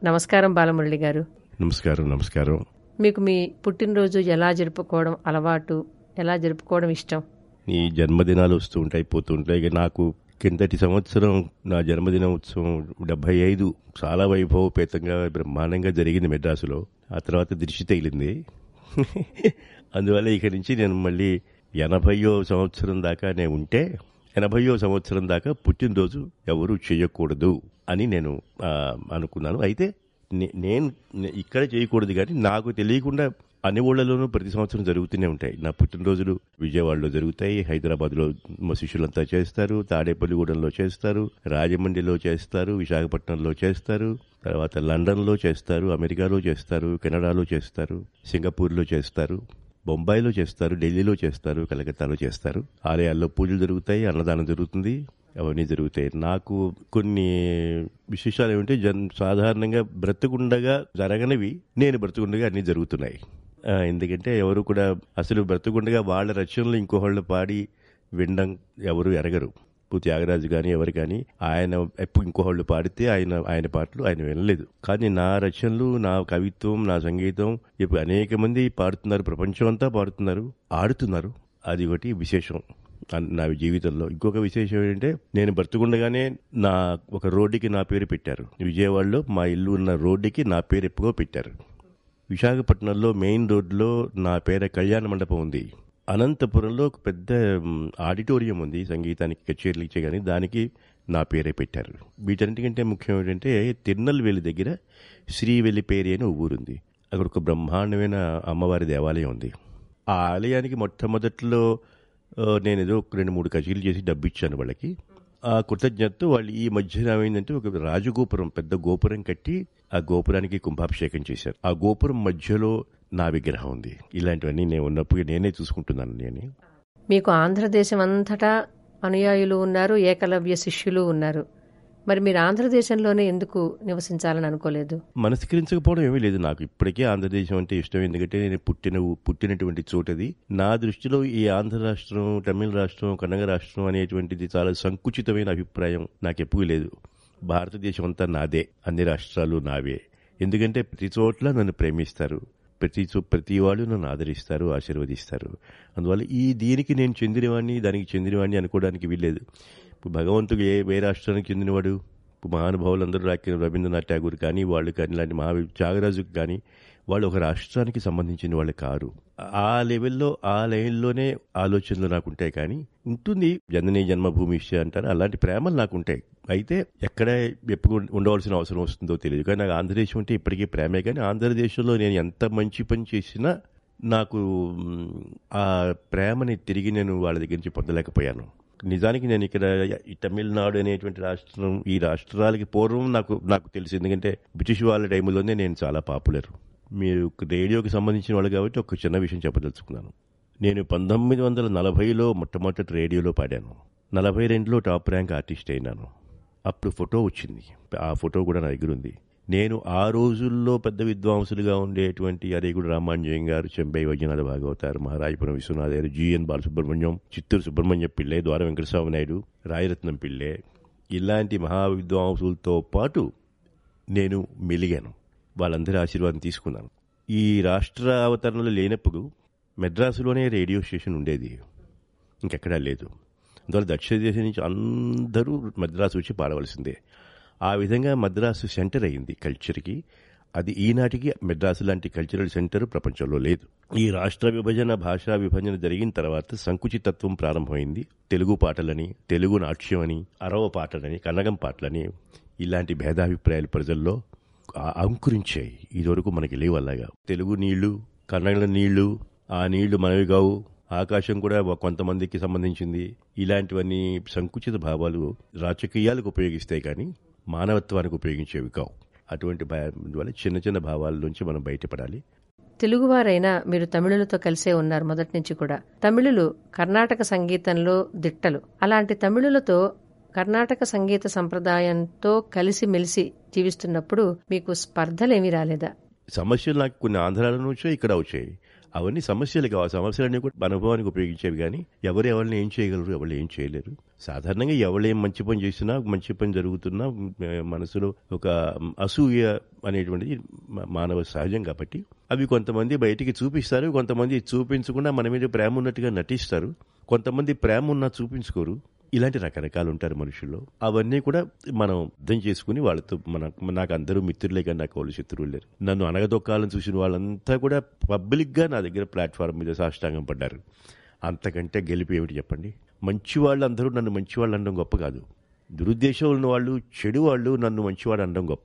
నమస్కారం బాలమురళి గారు నమస్కారం నమస్కారం మీకు మీ పుట్టినరోజు ఎలా జరుపుకోవడం అలవాటు ఎలా జరుపుకోవడం ఇష్టం ఈ జన్మదినాలు వస్తూ ఉంటాయి పోతూ ఉంటాయి ఇక నాకు కిందటి సంవత్సరం నా జన్మదిన ఉత్సవం డెబ్బై ఐదు చాలా వైభవపేతంగా బ్రహ్మాండంగా జరిగింది మెడ్రాసులో ఆ తర్వాత దృష్టి తగిలింది అందువల్ల ఇక నుంచి నేను మళ్ళీ ఎనభయో సంవత్సరం దాకా నేను ఉంటే ఎనభయో సంవత్సరం దాకా పుట్టినరోజు ఎవరు చేయకూడదు అని నేను ఆ, అనుకున్నాను అయితే నే- నేను నే- ఇక్కడ చేయకూడదు కానీ నాకు తెలియకుండా అన్ని ఊళ్ళలోనూ ప్రతి సంవత్సరం జరుగుతూనే ఉంటాయి నా పుట్టినరోజులు విజయవాడలో జరుగుతాయి హైదరాబాద్లో మా శిష్యులంతా చేస్తారు తాడేపల్లిగూడెంలో చేస్తారు రాజమండ్రిలో చేస్తారు విశాఖపట్నంలో చేస్తారు తర్వాత లండన్లో చేస్తారు అమెరికాలో చేస్తారు కెనడాలో చేస్తారు సింగపూర్లో చేస్తారు బొంబాయిలో చేస్తారు ఢిల్లీలో చేస్తారు కలకత్తాలో చేస్తారు ఆలయాల్లో పూజలు జరుగుతాయి అన్నదానం జరుగుతుంది అవన్నీ జరుగుతాయి నాకు కొన్ని విశేషాలు ఏమిటంటే జన్ సాధారణంగా బ్రతుకుండగా జరగనివి నేను బ్రతుకుండగా అన్ని జరుగుతున్నాయి ఆ, ఎందుకంటే ఎవరు కూడా అసలు బ్రతుకుండగా వాళ్ళ రచనలు ఇంకోళ్ళు పాడి వినడం ఎవరు ఎరగరు పు త్యాగరాజు కానీ ఎవరు కానీ ఆయన ఎప్పుడు ఇంకోళ్ళు పాడితే ఆయన ఆయన పాటలు ఆయన వినలేదు కానీ నా రచనలు నా కవిత్వం నా సంగీతం ఇప్పుడు అనేక మంది పాడుతున్నారు ప్రపంచం అంతా పాడుతున్నారు ఆడుతున్నారు అది ఒకటి విశేషం అన్- నా జీవితంలో ఇంకొక విశేషం ఏంటంటే నేను బ్రతుకుండగానే నా ఒక రోడ్డుకి నా పేరు పెట్టారు విజయవాడలో మా ఇల్లు ఉన్న రోడ్డుకి నా పేరు ఎప్పుడో పెట్టారు విశాఖపట్నంలో మెయిన్ రోడ్లో నా పేర కళ్యాణ మండపం ఉంది అనంతపురంలో ఒక పెద్ద మ్, ఆడిటోరియం ఉంది సంగీతానికి కచేరీలు ఇచ్చే కానీ దానికి నా పేరే పెట్టారు వీటన్నిటికంటే ముఖ్యం ఏంటంటే తిరునల్వేలి దగ్గర శ్రీవెల్లిపేరి అని ఒక ఊరుంది అక్కడ ఒక బ్రహ్మాండమైన అమ్మవారి దేవాలయం ఉంది ఆ ఆలయానికి మొట్టమొదట్లో ఆ, నేను ఏదో ఒక రెండు మూడు కచేరీలు చేసి డబ్బు ఇచ్చాను వాళ్ళకి ఆ కృతజ్ఞతతో వాళ్ళు ఈ మధ్యన ఏమైందంటే ఒక రాజగోపురం పెద్ద గోపురం కట్టి ఆ గోపురానికి కుంభాభిషేకం చేశారు ఆ గోపురం మధ్యలో నా విగ్రహం ఉంది ఇలాంటివన్నీ నేను ఉన్నప్పుడు నేనే చూసుకుంటున్నాను నేను మీకు ఆంధ్రదేశం అంతటా అనుయాయులు ఉన్నారు ఏకలవ్య శిష్యులు ఉన్నారు మరి మీరు ఆంధ్రదేశంలోనే ఎందుకు నివసించాలని అనుకోలేదు మనస్కరించకపోవడం ఏమీ లేదు నాకు ఇప్పటికే ఆంధ్రదేశం అంటే ఇష్టం ఎందుకంటే నేను పుట్టిన ఊ- పుట్టినటువంటి చోటది నా దృష్టిలో ఈ ఆంధ్ర రాష్ట్రం తమిళ రాష్ట్రం కన్నడ రాష్ట్రం అనేటువంటిది చాలా సంకుచితమైన అభిప్రాయం నాకు ఎప్పుడూ లేదు భారతదేశం అంతా నాదే అన్ని రాష్ట్రాలు నావే ఎందుకంటే ప్రతి చోట్ల నన్ను ప్రేమిస్తారు ప్రతి చో ప్రతి వాళ్ళు నన్ను ఆదరిస్తారు ఆశీర్వదిస్తారు అందువల్ల ఈ దీనికి నేను చెందినవాడిని దానికి చెందినవాడిని అనుకోవడానికి వీల్లేదు ఇప్పుడు భగవంతుడు ఏ ఏ రాష్ట్రానికి చెందినవాడు ఇప్పుడు మహానుభావులు అందరూ రాక రవీంద్రనాథ్ ఠాగూర్ కానీ వాళ్ళు కానీ ఇలాంటి మహా త్యాగరాజుకు కానీ వాళ్ళు ఒక రాష్ట్రానికి సంబంధించిన వాళ్ళు కారు ఆ లెవెల్లో ఆ లైన్లోనే ఆలోచనలు నాకు ఉంటాయి కానీ ఉంటుంది జననీ జన్మభూమి ఇష్ట అంటారు అలాంటి ప్రేమలు నాకు ఉంటాయి అయితే ఎక్కడ ఎప్పుడు ఉండవలసిన అవసరం వస్తుందో తెలియదు కానీ నాకు ఆంధ్రదేశం అంటే ఇప్పటికీ ప్రేమే కానీ ఆంధ్రదేశంలో నేను ఎంత మంచి పని చేసినా నాకు మ్, ఆ ప్రేమని తిరిగి నేను వాళ్ళ దగ్గర నుంచి పొందలేకపోయాను నిజానికి నేను ఇక్కడ ఈ తమిళనాడు అనేటువంటి రాష్ట్రం ఈ రాష్ట్రాలకి పూర్వం నాకు నాకు తెలిసి ఎందుకంటే బ్రిటిష్ వాళ్ళ టైంలోనే నేను చాలా పాపులర్ మీరు రేడియోకి సంబంధించిన వాళ్ళు కాబట్టి ఒక చిన్న విషయం చెప్పదలుచుకున్నాను నేను పంతొమ్మిది వందల నలభైలో మొట్టమొదటి రేడియోలో పాడాను నలభై రెండులో టాప్ ర్యాంక్ ఆర్టిస్ట్ అయినాను అప్పుడు ఫోటో వచ్చింది ఆ ఫోటో కూడా నా దగ్గర ఉంది నేను ఆ రోజుల్లో పెద్ద విద్వాంసులుగా ఉండేటువంటి అరేగుడు రామాంజయం గారు చెంబై వైద్యనాథ భాగవతారు మహారాజపురం విశ్వనాథ్ గారు జిఎన్ బాలసుబ్రహ్మణ్యం చిత్తూరు సుబ్రహ్మణ్యం పిళ్ళే ద్వార వెంకటస్వామి నాయుడు రాయరత్నం పిళ్ళే ఇలాంటి మహా విద్వాంసులతో పాటు నేను మెలిగాను వాళ్ళందరి ఆశీర్వాదం తీసుకున్నాను ఈ రాష్ట్ర అవతరణలు లేనప్పుడు మెడ్రాసులోనే రేడియో స్టేషన్ ఉండేది ఇంకెక్కడా లేదు అందువల్ల దక్షిణ దేశం నుంచి అందరూ మద్రాసు వచ్చి పాడవలసిందే ఆ విధంగా మద్రాసు సెంటర్ అయింది కల్చర్కి అది ఈనాటికి మెడ్రాసు లాంటి కల్చరల్ సెంటర్ ప్రపంచంలో లేదు ఈ రాష్ట్ర విభజన భాషా విభజన జరిగిన తర్వాత సంకుచితత్వం ప్రారంభమైంది తెలుగు పాటలని తెలుగు నాట్యం అని అరవ పాటలని కన్నగం పాటలని ఇలాంటి భేదాభిప్రాయాలు ప్రజల్లో ఆ- అంకురించాయి ఇదివరకు మనకి లేవు అలాగా తెలుగు నీళ్లు కన్నడ నీళ్లు ఆ నీళ్లు మనవి కావు ఆకాశం కూడా ఒక కొంతమందికి సంబంధించింది ఇలాంటివన్నీ సంకుచిత భావాలు రాజకీయాలకు ఉపయోగిస్తాయి కానీ మానవత్వానికి ఉపయోగించేవి కావు అటువంటి భయ- వల్ల చిన్న చిన్న భావాల నుంచి మనం బయటపడాలి తెలుగువారైనా మీరు తమిళులతో కలిసే ఉన్నారు మొదటి నుంచి కూడా తమిళులు కర్ణాటక సంగీతంలో దిట్టలు అలాంటి తమిళులతో కర్ణాటక సంగీత సంప్రదాయంతో కలిసిమెలిసి జీవిస్తున్నప్పుడు మీకు స్పర్ధలేమీ రాలేదా సమస్యలు నాకు కొన్ని ఆంధ్రాల నుంచో ఇక్కడ వచ్చాయి అవన్నీ సమస్యలు కావు ఆ సమస్యలన్నీ కూడా మన అనుభవానికి ఉపయోగించేవి కానీ ఎవరు ఎవరిని ఏం చేయగలరు ఎవరు ఏం చేయలేరు సాధారణంగా ఎవరు ఏం మంచి పని చేసినా మంచి పని జరుగుతున్నా మ- మనసులో ఒక అసూయ అనేటువంటిది మ- మానవ సహజం కాబట్టి అవి కొంతమంది బయటికి చూపిస్తారు కొంతమంది చూపించకుండా మన మీద ప్రేమ ఉన్నట్టుగా నటిస్తారు కొంతమంది ప్రేమ ఉన్నా చూపించుకోరు ఇలాంటి రకరకాలు ఉంటారు మనుషుల్లో అవన్నీ కూడా మనం అర్థం చేసుకుని వాళ్ళతో మన నాకు అందరూ మిత్రులే కానీ నాకు వాళ్ళు శత్రువులు లేరు నన్ను అనగదొక్కాలని చూసిన వాళ్ళంతా కూడా పబ్లిక్ గా నా దగ్గర ప్లాట్ఫామ్ మీద సాష్టాంగం పడ్డారు అంతకంటే గెలిపి ఏమిటి చెప్పండి మంచి వాళ్ళందరూ నన్ను మంచివాళ్ళు అనడం గొప్ప కాదు దురుద్దేశం ఉన్న వాళ్ళు చెడు వాళ్ళు నన్ను మంచివాడు అనడం గొప్ప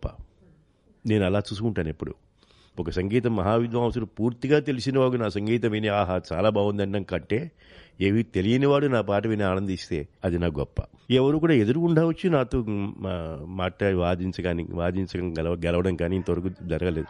నేను అలా చూసుకుంటాను ఎప్పుడు ఒక సంగీతం మహావిద్వాంసుడు పూర్తిగా తెలిసినవాడు నా సంగీతం విని ఆహా చాలా బాగుంది అనడం కంటే ఏవి తెలియనివాడు నా పాట విని ఆనందిస్తే అది నా గొప్ప ఎవరు కూడా ఎదురుగుండా వచ్చి నాతో మా- మాట్లాడి వాదించగాని వాదించడం గెలవ గెలవడం కానీ ఇంతవరకు జరగలేదు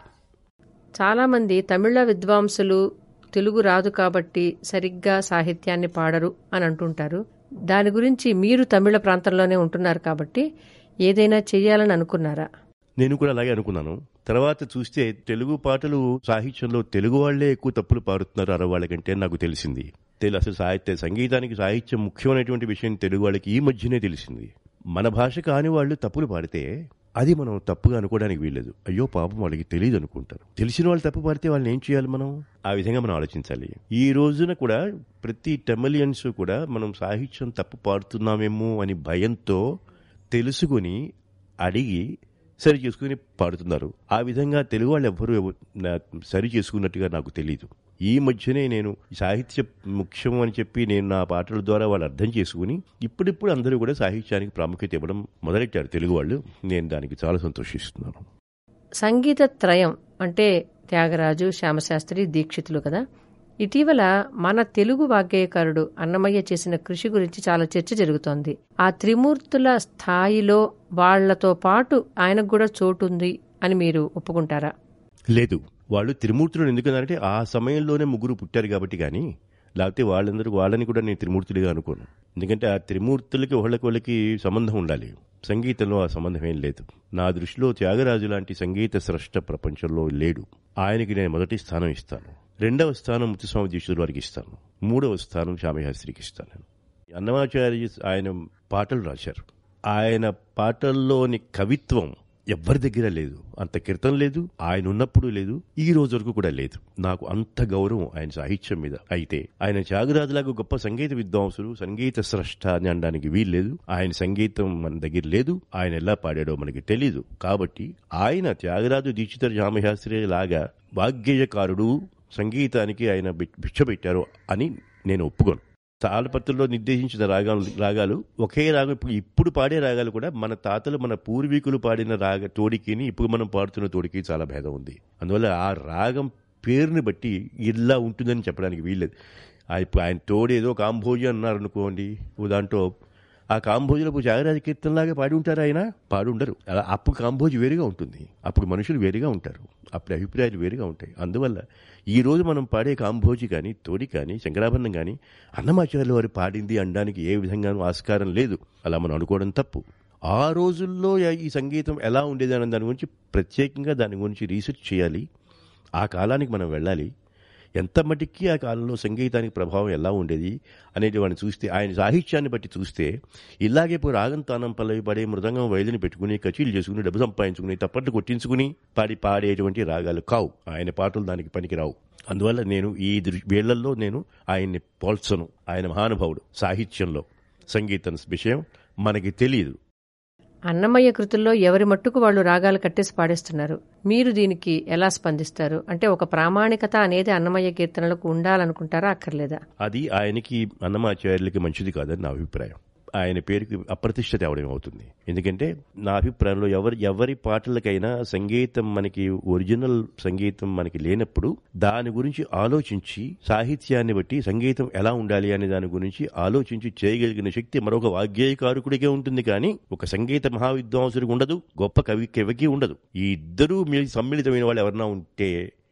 చాలా మంది తమిళ విద్వాంసులు తెలుగు రాదు కాబట్టి సరిగ్గా సాహిత్యాన్ని పాడరు అని అంటుంటారు దాని గురించి మీరు తమిళ ప్రాంతంలోనే ఉంటున్నారు కాబట్టి ఏదైనా చెయ్యాలని అనుకున్నారా నేను కూడా అలాగే అనుకున్నాను తర్వాత చూస్తే తెలుగు పాటలు సాహిత్యంలో తెలుగు వాళ్లే ఎక్కువ తప్పులు పాడుతున్నారు అరవై వాళ్ళ కంటే నాకు తెలిసింది తెలు అసలు సాహిత్య సంగీతానికి సాహిత్యం ముఖ్యమైనటువంటి విషయం తెలుగు వాళ్ళకి ఈ మధ్యనే తెలిసింది మన భాష కాని వాళ్ళు తప్పులు పాడితే అది మనం తప్పుగా అనుకోవడానికి వీల్లేదు అయ్యో పాపం వాళ్ళకి తెలియదు అనుకుంటారు తెలిసిన వాళ్ళు తప్పు పాడితే వాళ్ళని ఏం చేయాలి మనం ఆ విధంగా మనం ఆలోచించాలి ఈ రోజున కూడా ప్రతి టెమలియన్స్ కూడా మనం సాహిత్యం తప్పు పాడుతున్నామేమో అని భయంతో తెలుసుకుని అడిగి సరి చేసుకుని పాడుతున్నారు ఆ విధంగా తెలుగు వాళ్ళు ఎవ్వరూ ఎవ- నా- సరి చేసుకున్నట్టుగా నాకు తెలియదు ఈ మధ్యనే నేను సాహిత్య ముఖ్యం అని చెప్పి నేను నా పాటల ద్వారా వాళ్ళు అర్థం చేసుకుని ఇప్పుడిప్పుడు అందరూ కూడా సాహిత్యానికి ప్రాముఖ్యత ఇవ్వడం మొదలెట్టారు తెలుగు వాళ్ళు నేను దానికి చాలా సంతోషిస్తున్నాను సంగీత త్రయం అంటే త్యాగరాజు శ్యామశాస్త్రి దీక్షితులు కదా ఇటీవల మన తెలుగు వాగ్గేయకారుడు అన్నమయ్య చేసిన కృషి గురించి చాలా చర్చ జరుగుతోంది ఆ త్రిమూర్తుల స్థాయిలో వాళ్లతో పాటు ఆయనకు కూడా చోటుంది అని మీరు ఒప్పుకుంటారా లేదు వాళ్ళు త్రిమూర్తులను ఎందుకన్నారంటే ఆ సమయంలోనే ముగ్గురు పుట్టారు కాబట్టి కానీ లేకపోతే వాళ్ళందరూ వాళ్ళని కూడా నేను త్రిమూర్తులుగా అనుకోను ఎందుకంటే ఆ త్రిమూర్తులకి ఒకళ్ళకి వాళ్ళకి సంబంధం ఉండాలి సంగీతంలో ఆ సంబంధం ఏం లేదు నా దృష్టిలో త్యాగరాజు లాంటి సంగీత స్రష్ట ప్రపంచంలో లేడు ఆయనకి నేను మొదటి స్థానం ఇస్తాను రెండవ స్థానం ముత్తుస్వామి దీక్షితుల వారికి ఇస్తాను మూడవ స్థానం శామశాస్త్రికి ఇస్తాను నేను అన్నమాచార్య ఆయన పాటలు రాశారు ఆయన పాటల్లోని కవిత్వం ఎవ్వరి దగ్గర లేదు అంత కీర్తన లేదు ఆయన ఉన్నప్పుడు లేదు ఈ రోజు వరకు కూడా లేదు నాకు అంత గౌరవం ఆయన సాహిత్యం మీద అయితే ఆయన త్యాగరాజులాగా గొప్ప సంగీత విద్వాంసులు సంగీత స్రష్ట అని అనడానికి వీల్లేదు ఆయన సంగీతం మన దగ్గర లేదు ఆయన ఎలా పాడాడో మనకి తెలీదు కాబట్టి ఆయన త్యాగరాజు దీక్షిత రామశాస్త్రి లాగా వాగ్గేయకారుడు సంగీతానికి ఆయన భిక్ష పెట్టారు అని నేను ఒప్పుకోను తాళపత్రుల్లో నిర్దేశించిన రాగాలు రాగాలు ఒకే రాగం ఇప్పుడు ఇప్పుడు పాడే రాగాలు కూడా మన తాతలు మన పూర్వీకులు పాడిన రాగ తోడికిని ఇప్పుడు మనం పాడుతున్న తోడికి చాలా భేదం ఉంది అందువల్ల ఆ రాగం పేరుని బట్టి ఇలా ఉంటుందని చెప్పడానికి వీల్లేదు ఆ ఇప్పుడు ఆయన తోడేదో కాంభోజి అన్నారు అనుకోండి ఓ దాంట్లో ఆ కాంభోజులకు త్యాగరాజ కీర్తనలాగా పాడి ఉంటారు ఆయన పాడి ఉండరు అలా అప్పుడు కాంభోజి వేరుగా ఉంటుంది అప్పుడు మనుషులు వేరుగా ఉంటారు అప్పుడు అభిప్రాయాలు వేరుగా ఉంటాయి అందువల్ల ఈ రోజు మనం పాడే కాంభోజి కానీ తోడి కానీ శంకరాభరణం కానీ అన్నమాచార్యుల వారు పాడింది అనడానికి ఏ విధంగానూ ఆస్కారం లేదు అలా మనం అనుకోవడం తప్పు ఆ రోజుల్లో ఈ సంగీతం ఎలా ఉండేది అనే దాని గురించి ప్రత్యేకంగా దాని గురించి రీసెర్చ్ చేయాలి ఆ కాలానికి మనం వెళ్ళాలి ఎంత మటుకి ఆ కాలంలో సంగీతానికి ప్రభావం ఎలా ఉండేది అనేది వాడిని చూస్తే ఆయన సాహిత్యాన్ని బట్టి చూస్తే ఇలాగే ఇప్పుడు రాగం తానం పల్లవి పడే మృదంగం వైద్యుని పెట్టుకుని కచీలు చేసుకుని డబ్బు సంపాదించుకుని తప్పట్లు కొట్టించుకుని పాడి పాడేటువంటి రాగాలు కావు ఆయన పాటలు దానికి పనికిరావు అందువల్ల నేను ఈ దృ- వేళ్లలో నేను ఆయన్ని పోల్చను ఆయన మహానుభావుడు సాహిత్యంలో సంగీతం విషయం మనకి తెలియదు అన్నమయ్య కృతుల్లో ఎవరి మట్టుకు వాళ్ళు రాగాలు కట్టేసి పాడేస్తున్నారు మీరు దీనికి ఎలా స్పందిస్తారు అంటే ఒక ప్రామాణికత అనేది అన్నమయ్య కీర్తనలకు ఉండాలనుకుంటారా అక్కర్లేదా అది ఆయనకి అన్నమాచార్యులకి మంచిది కాదని నా అభిప్రాయం ఆయన పేరుకి అప్రతిష్ట తేవడం అవుతుంది ఎందుకంటే నా అభిప్రాయంలో ఎవరి ఎవరి పాటలకైనా సంగీతం మనకి ఒరిజినల్ సంగీతం మనకి లేనప్పుడు దాని గురించి ఆలోచించి సాహిత్యాన్ని బట్టి సంగీతం ఎలా ఉండాలి అనే దాని గురించి ఆలోచించి చేయగలిగిన శక్తి మరొక వాగ్గేయకారుకుడికే ఉంటుంది కానీ ఒక సంగీత మహావిద్వాంసుడికి ఉండదు గొప్ప కవి కవికి ఉండదు ఈ ఇద్దరూ మీ- సమ్మిళితమైన వాళ్ళు ఎవరన్నా ఉంటే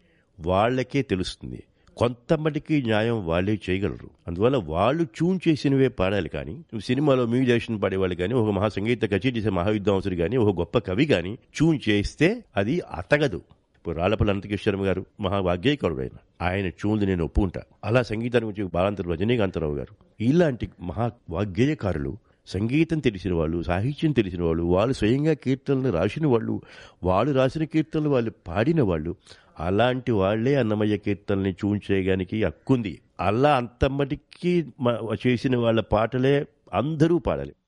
వాళ్ళకే తెలుస్తుంది కొంతమటికి న్యాయం వాళ్ళే చేయగలరు అందువల్ల వాళ్ళు ట్యూన్ చేసినవే పాడాలి కానీ నువ్వు సినిమాలో మ్యూజిషియన్ పాడేవాళ్ళు కానీ ఒక మహా సంగీత కచేరీ చేసే మహావిద్వాంసుడు కానీ ఒక గొప్ప కవి కానీ ట్యూన్ చేస్తే అది అతగదు రాళ్లపల్లి అనంతకిషోరం గారు మహా వాగ్గేయకారుడు ఆయన ఆయన చూంది నేను ఒప్పుకుంటా అలా సంగీతాన్ని గురించి బాలంతరు రజనీకాంతరావు గారు ఇలాంటి మహా వాగ్గేయకారులు సంగీతం తెలిసిన వాళ్ళు సాహిత్యం తెలిసిన వాళ్ళు వాళ్ళు స్వయంగా కీర్తనలు రాసిన వాళ్ళు వాళ్ళు రాసిన కీర్తనలు వాళ్ళు పాడిన వాళ్ళు అలాంటి వాళ్లే అన్నమయ్య కీర్తనల్ని చూన్ చేయడానికి హక్కుంది అలా అంతమటికి మ- చేసిన వాళ్ళ పాటలే అందరూ పాడాలి